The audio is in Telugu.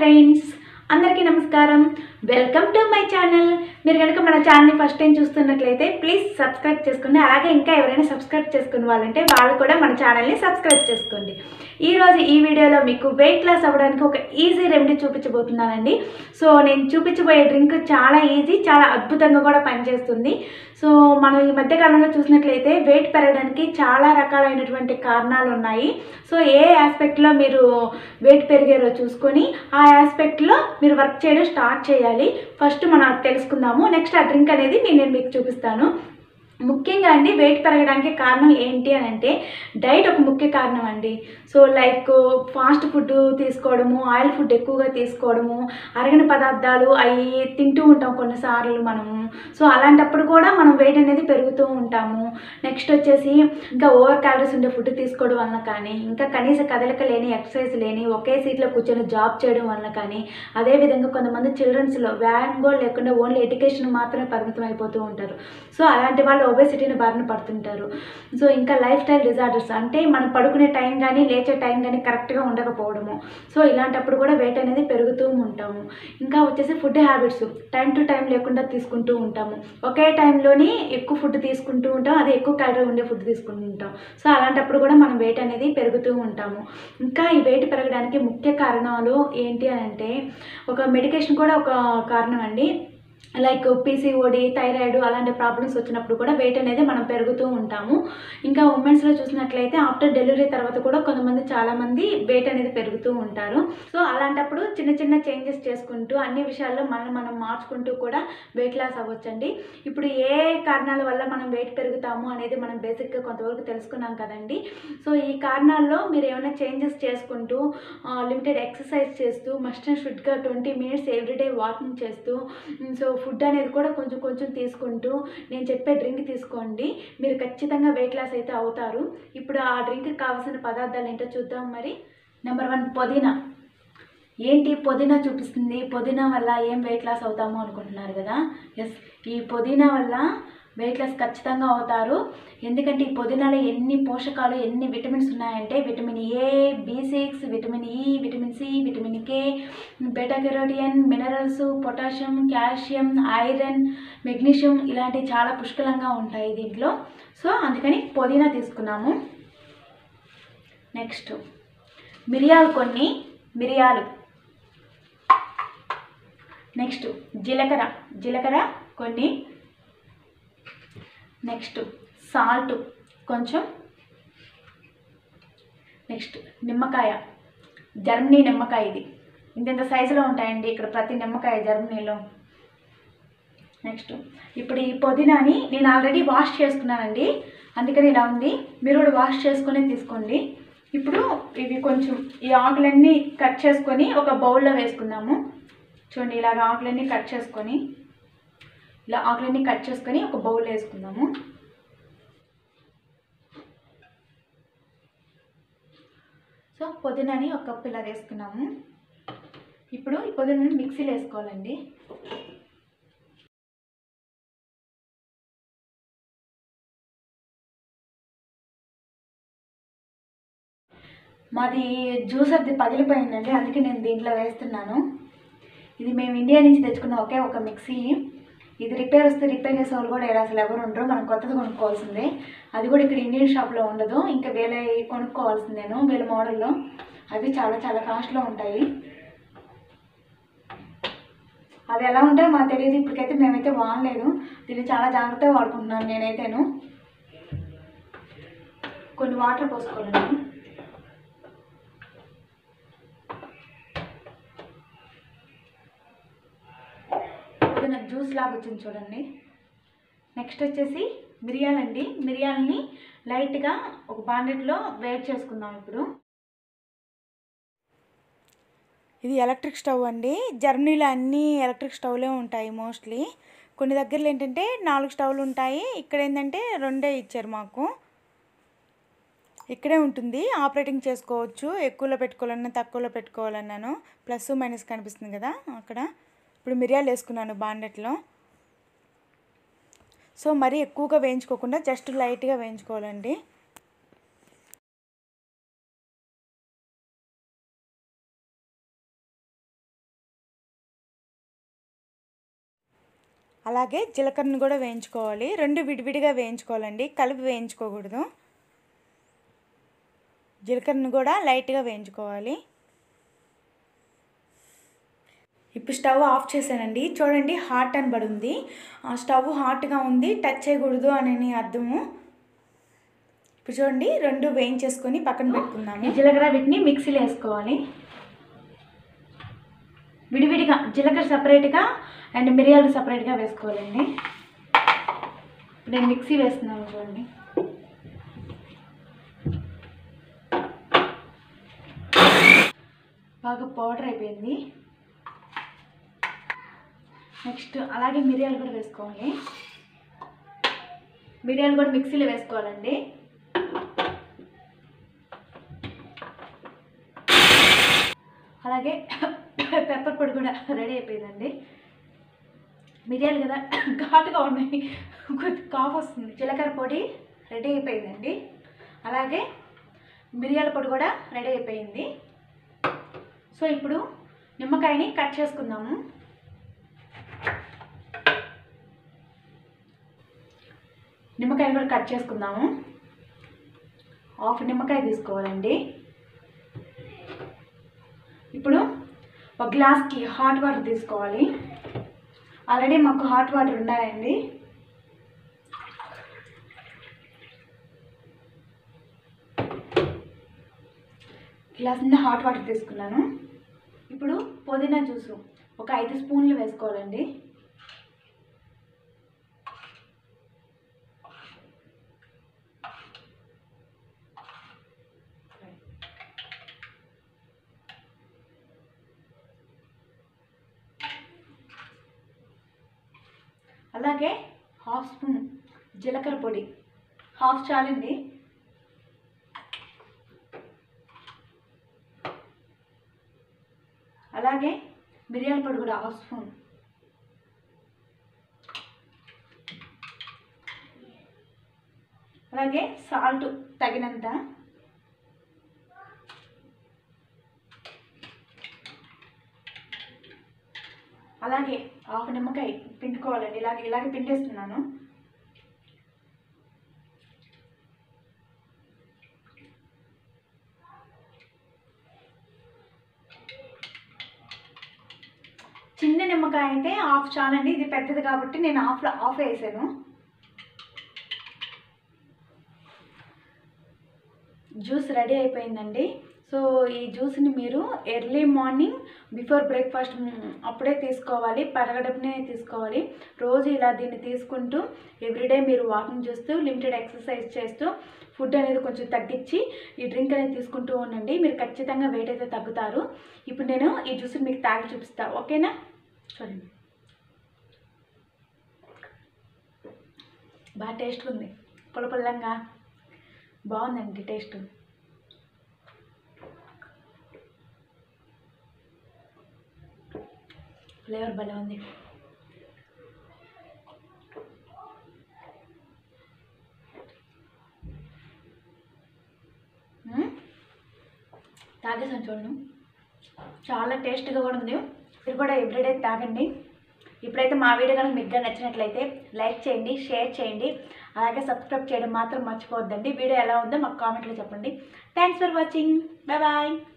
ఫ్రెండ్స్ అందరికీ నమస్కారం వెల్కమ్ టు మై ఛానల్ మీరు కనుక మన ఛానల్ని ఫస్ట్ టైం చూస్తున్నట్లయితే ప్లీజ్ సబ్స్క్రైబ్ చేసుకోండి అలాగే ఇంకా ఎవరైనా సబ్స్క్రైబ్ చేసుకునే వాళ్ళంటే వాళ్ళు కూడా మన ఛానల్ని సబ్స్క్రైబ్ చేసుకోండి ఈరోజు ఈ వీడియోలో మీకు వెయిట్ లాస్ అవ్వడానికి ఒక ఈజీ రెమెడీ చూపించబోతున్నానండి సో నేను చూపించబోయే డ్రింక్ చాలా ఈజీ చాలా అద్భుతంగా కూడా పనిచేస్తుంది సో మనం ఈ మధ్య కాలంలో చూసినట్లయితే వెయిట్ పెరగడానికి చాలా రకాలైనటువంటి కారణాలు ఉన్నాయి సో ఏ ఆస్పెక్ట్లో మీరు వెయిట్ పెరిగారో చూసుకొని ఆ ఆస్పెక్ట్లో మీరు వర్క్ చేయడం స్టార్ట్ చేయాలి ఫస్ట్ మనం అది తెలుసుకుందాము నెక్స్ట్ ఆ డ్రింక్ అనేది నేను నేను మీకు చూపిస్తాను ముఖ్యంగా అండి వెయిట్ పెరగడానికి కారణం ఏంటి అని అంటే డైట్ ఒక ముఖ్య కారణం అండి సో లైక్ ఫాస్ట్ ఫుడ్ తీసుకోవడము ఆయిల్ ఫుడ్ ఎక్కువగా తీసుకోవడము అరగని పదార్థాలు అవి తింటూ ఉంటాం కొన్నిసార్లు మనము సో అలాంటప్పుడు కూడా మనం వెయిట్ అనేది పెరుగుతూ ఉంటాము నెక్స్ట్ వచ్చేసి ఇంకా ఓవర్ క్యాలరీస్ ఉండే ఫుడ్ తీసుకోవడం వలన కానీ ఇంకా కనీస కదలిక లేని ఎక్సర్సైజ్ లేని ఒకే సీట్లో కూర్చొని జాబ్ చేయడం వలన కానీ అదేవిధంగా కొంతమంది చిల్డ్రన్స్లో వ్యాయామం కూడా లేకుండా ఓన్లీ ఎడ్యుకేషన్ మాత్రమే పరిమితం అయిపోతూ ఉంటారు సో అలాంటి వాళ్ళు ఒబేసిటీని బారిన పడుతుంటారు సో ఇంకా లైఫ్ స్టైల్ డిజార్డర్స్ అంటే మనం పడుకునే టైం కానీ లేచే టైం కానీ కరెక్ట్గా ఉండకపోవడము సో ఇలాంటప్పుడు కూడా వెయిట్ అనేది పెరుగుతూ ఉంటాము ఇంకా వచ్చేసి food habits time to time లేకుండా తీసుకుంటూ ఉంటాము ఒకే టైంలోని ఎక్కువ ఫుడ్ తీసుకుంటూ ఉంటాం అదే ఎక్కువ క్యాలరీ ఉండే ఫుడ్ తీసుకుంటూ ఉంటాం సో అలాంటప్పుడు కూడా మనం వెయిట్ అనేది పెరుగుతూ ఉంటాము ఇంకా ఈ వెయిట్ పెరగడానికి ముఖ్య కారణాలు ఏంటి అని అంటే ఒక మెడికేషన్ కూడా ఒక కారణం అండి లైక్ పీసీఓడి థైరాయిడ్ అలాంటి ప్రాబ్లమ్స్ వచ్చినప్పుడు కూడా వెయిట్ అనేది మనం పెరుగుతూ ఉంటాము ఇంకా ఉమెన్స్లో చూసినట్లయితే ఆఫ్టర్ డెలివరీ తర్వాత కూడా కొంతమంది చాలామంది వెయిట్ అనేది పెరుగుతూ ఉంటారు సో అలాంటప్పుడు చిన్న చిన్న చేంజెస్ చేసుకుంటూ అన్ని విషయాల్లో మనం మనం మార్చుకుంటూ కూడా వెయిట్ లాస్ అవ్వచ్చండి ఇప్పుడు ఏ కారణాల వల్ల మనం వెయిట్ పెరుగుతాము అనేది మనం బేసిక్గా కొంతవరకు తెలుసుకున్నాం కదండి సో ఈ కారణాల్లో మీరు ఏమైనా చేంజెస్ చేసుకుంటూ లిమిటెడ్ ఎక్సర్సైజ్ చేస్తూ మస్ట్ అండ్ షుడ్గా ట్వంటీ మినిట్స్ ఎవ్రీడే వాకింగ్ చేస్తూ సో ఫుడ్ అనేది కూడా కొంచెం కొంచెం తీసుకుంటూ నేను చెప్పే డ్రింక్ తీసుకోండి మీరు ఖచ్చితంగా వెయిట్ లాస్ అయితే అవుతారు ఇప్పుడు ఆ డ్రింక్కి కావాల్సిన పదార్థాలు ఏంటో చూద్దాం మరి నెంబర్ వన్ పుదీనా ఏంటి పుదీనా చూపిస్తుంది పుదీనా వల్ల ఏం వెయిట్ లాస్ అవుతాము అనుకుంటున్నారు కదా ఎస్ ఈ పుదీనా వల్ల వెయిట్ లాస్ ఖచ్చితంగా అవుతారు ఎందుకంటే ఈ పుదీనాలో ఎన్ని పోషకాలు ఎన్ని విటమిన్స్ ఉన్నాయంటే vitamin A B six vitamin E vitamin C vitamin K beta carotene minerals potassium calcium iron magnesium ఇలాంటివి చాలా పుష్కలంగా ఉంటాయి దీంట్లో సో అందుకని పుదీనా తీసుకున్నాము నెక్స్ట్ మిరియాలు కొన్ని మిరియాలు నెక్స్ట్ జీలకర్ర జీలకర్ర కొన్ని నెక్స్ట్ సాల్ట్ కొంచెం నెక్స్ట్ నిమ్మకాయ జర్మనీ నిమ్మకాయ ఇది ఇంత సైజులో ఉంటాయండి ఇక్కడ ప్రతి నిమ్మకాయ జర్మనీలో నెక్స్ట్ ఇప్పుడు ఈ పుదీనాని నేను ఆల్రెడీ వాష్ చేసుకున్నానండి అందుకని ఇలా ఉంది మీరు కూడా వాష్ చేసుకొని తీసుకోండి ఇప్పుడు ఇవి కొంచెం ఈ ఆకులన్నీ కట్ చేసుకొని ఒక బౌల్లో వేసుకుందాము చూడండి ఇలాగ ఆకులన్నీ కట్ చేసుకొని ఇలా ఆకులన్నీ కట్ చేసుకొని ఒక బౌల్ వేసుకుందాము సో పుదీనాని ఒక కప్పు ఇలా వేసుకున్నాము ఇప్పుడు ఈ పుదీనాని మిక్సీలో వేసుకోవాలండి మాది జ్యూసర్ది పగిలిపోయిందండి అందుకే నేను దీంట్లో వేస్తున్నాను ఇది మేము ఇండియా నుంచి తెచ్చుకున్న ఒకే ఒక మిక్సీ ఇది రిపేర్ వస్తే రిపేర్ చేసే వాళ్ళు కూడా ఇక్కడ అసలు ఎవరు ఉండరు మనం కొత్తది కొనుక్కోవాల్సిందే అది కూడా ఇక్కడ ఇండియన్ షాప్లో ఉండదు ఇంకా వేరే కొనుక్కోవాల్సిందేను వేరే మోడల్లో అవి చాలా చాలా కాస్ట్లో ఉంటాయి అవి ఎలా ఉంటాయో మాకు తెలియదు ఇప్పటికైతే మేమైతే వాడలేదు దీన్ని చాలా జాగ్రత్తగా వాడుకుంటున్నాను నేనైతేను కొన్ని వాటర్ పోసుకోవాలండి ఇది నాకు జ్యూస్ లాగా వచ్చింది చూడండి నెక్స్ట్ వచ్చేసి మిరియాలండి మిరియాలని లైట్గా ఒక బాండెట్లో వేడి చేసుకుందాం ఇప్పుడు ఇది ఎలక్ట్రిక్ స్టవ్ అండి జర్మనీలో అన్ని ఎలక్ట్రిక్ స్టవ్లే ఉంటాయి మోస్ట్లీ కొన్ని దగ్గరలో ఏంటంటే నాలుగు స్టవ్లు ఉంటాయి ఇక్కడ ఏంటంటే రెండే ఇచ్చారు మాకు ఇక్కడే ఉంటుంది ఆపరేటింగ్ చేసుకోవచ్చు ఎక్కువలో పెట్టుకోవాలన్నా తక్కువలో పెట్టుకోవాలన్నాను ప్లస్ మైనస్ కనిపిస్తుంది కదా అక్కడ ఇప్పుడు మిరియాలు వేసుకున్నాను బాండెట్లో సో మరీ ఎక్కువగా వేయించుకోకుండా జస్ట్ లైట్గా వేయించుకోవాలండి అలాగే జీలకర్రను కూడా వేయించుకోవాలి రెండు విడివిడిగా వేయించుకోవాలండి కలిపి వేయించుకోకూడదు జీలకర్రను కూడా లైట్గా వేయించుకోవాలి ఇప్పుడు స్టవ్ ఆఫ్ చేశానండి చూడండి హాట్ అని పడి ఉంది ఆ స్టవ్ హాట్గా ఉంది టచ్ చేయకూడదు అని అర్థము ఇప్పుడు చూడండి రెండు వేయించేసుకొని పక్కన పెట్టుకుందాము ఈ జీలకర్ర వీటిని మిక్సీలో వేసుకోవాలి విడివిడిగా జీలకర్ర సపరేట్గా అండ్ మిరియాలు సపరేట్గా వేసుకోవాలండి నేను మిక్సీ వేస్తున్నాను చూడండి బాగా పౌడర్ అయిపోయింది నెక్స్ట్ అలాగే మిరియాలు కూడా వేసుకోవాలి మిరియాలు కూడా మిక్సీలో వేసుకోవాలండి అలాగే పెప్పర్ పొడి కూడా రెడీ అయిపోయిందండి మిరియాలు కదా ఘాటుగా ఉన్నాయి కొద్ది కాఫ్ వస్తుంది జీలకర్ర పొడి రెడీ అయిపోయిందండి అలాగే మిరియాల పొడి కూడా రెడీ అయిపోయింది సో ఇప్పుడు నిమ్మకాయని కట్ చేసుకుందాము నిమ్మకాయని కూడా కట్ చేసుకుందాము హాఫ్ నిమ్మకాయ తీసుకోవాలండి ఇప్పుడు ఒక గ్లాస్కి హాట్ వాటర్ తీసుకోవాలి ఆల్రెడీ మాకు హాట్ వాటర్ ఉన్నాయండి గ్లాస్ నిండా హాట్ వాటర్ తీసుకున్నాను ఇప్పుడు పుదీనా జ్యూసు ఒక ఐదు స్పూన్లు వేసుకోవాలండి అలాగే హాఫ్ స్పూన్ జీలకర్ర పొడి హాఫ్ చాలండి అలాగే మిరియాల పొడి కూడా హాఫ్ స్పూన్ అలాగే సాల్ట్ తగినంత అలాగే హాఫ్ నిమ్మకాయ పిండుకోవాలండి ఇలాగే ఇలాగే పిండేస్తున్నాను చిన్న నిమ్మకాయ అయితే హాఫ్ చాలండి ఇది పెద్దది కాబట్టి నేను హాఫ్ హాఫ్ వేసాను జ్యూస్ రెడీ అయిపోయిందండి సో ఈ జ్యూస్ని మీరు ఎర్లీ మార్నింగ్ బిఫోర్ బ్రేక్ఫాస్ట్ అప్పుడే తీసుకోవాలి పరగడపునే తీసుకోవాలి రోజు ఇలా దీన్ని తీసుకుంటూ ఎవ్రీడే మీరు వాకింగ్ చేస్తూ లిమిటెడ్ ఎక్సర్సైజ్ చేస్తూ ఫుడ్ అనేది కొంచెం తగ్గించి ఈ డ్రింక్ అనేది తీసుకుంటూ ఉండండి మీరు ఖచ్చితంగా వెయిట్ అయితే తగ్గుతారు ఇప్పుడు నేను ఈ జ్యూస్ని మీకు తాగి చూపిస్తా ఓకేనా చూడండి బాగా టేస్ట్ ఉంది పుల్ల పుల్లంగా బాగుందండి టేస్ట్ ఫ్లేవర్ భలే ఉంది మ్మ్. తాగేసాను చూడండి చాలా టేస్ట్గా కూడా ఉంది మీరు కూడా ఎవ్రీడే తాగండి ఇప్పుడైతే మా వీడియో కనుక మీకు నచ్చినట్లయితే లైక్ చేయండి షేర్ చేయండి అలాగే సబ్స్క్రైబ్ చేయడం మాత్రం మర్చిపోవద్దండి వీడియో ఎలా ఉందో మాకు కామెంట్లో చెప్పండి thanks for watching bye bye